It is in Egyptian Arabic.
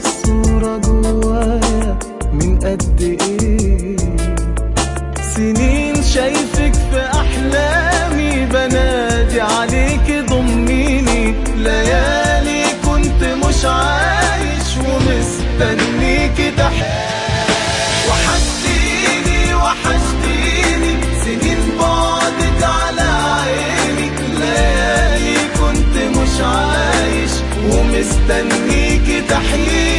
الصورة جوايا من قد ايه سنين شايفك في احلامي بنادي عليك ضميني ليالي كنت مش عايش ومستنيك تحت وحشتيني وحشتيني سنين بعدك على عيني ليالي كنت مش عايش ومستنيك تحييني